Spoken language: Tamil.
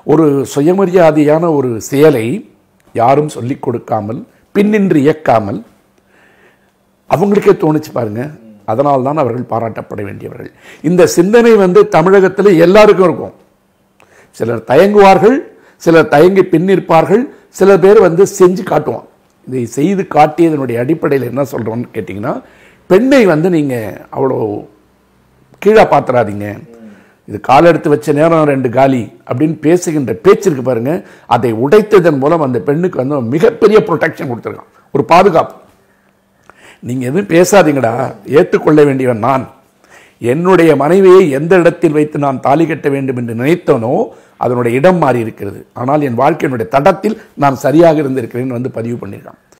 ஒரு சுயமரியாதையான ஒரு செயலை யாரும் சொல்லிக் கொடுக்காமல் பின்னின்று இயக்காமல் அவங்களுக்கே தோணுச்சு பாருங்க அதனால் தான் அவர்கள் பாராட்டப்பட வேண்டியவர்கள் இந்த சிந்தனை வந்து தமிழகத்தில் எல்லாருக்கும் இருக்கும் சிலர் தயங்குவார்கள் சிலர் தயங்கி பின்னிருப்பார்கள் சில பேர் வந்து செஞ்சு காட்டுவான் இதை செய்து காட்டியதனுடைய அடிப்படையில் என்ன சொல்கிறோன்னு கேட்டிங்கன்னா பெண்ணை வந்து நீங்கள் அவ்வளோ கீழே பாத்துறாதீங்க இது கால் எடுத்து வச்ச நேரம் ரெண்டு காலி அப்படின்னு பேசுகின்ற பேச்சு இருக்கு பாருங்க அதை உடைத்ததன் மூலம் அந்த பெண்ணுக்கு வந்து மிகப்பெரிய ப்ரொடெக்ஷன் கொடுத்துருக்கான் ஒரு பாதுகாப்பு நீங்கள் எதுவும் பேசாதீங்கடா ஏற்றுக்கொள்ள வேண்டியவன் நான் என்னுடைய மனைவியை எந்த இடத்தில் வைத்து நான் தாலி கட்ட வேண்டும் என்று நினைத்தனோ அதனுடைய இடம் மாறி இருக்கிறது ஆனால் என் வாழ்க்கையினுடைய தடத்தில் நான் சரியாக இருந்திருக்கிறேன் வந்து பதிவு பண்ணியிருக்கான்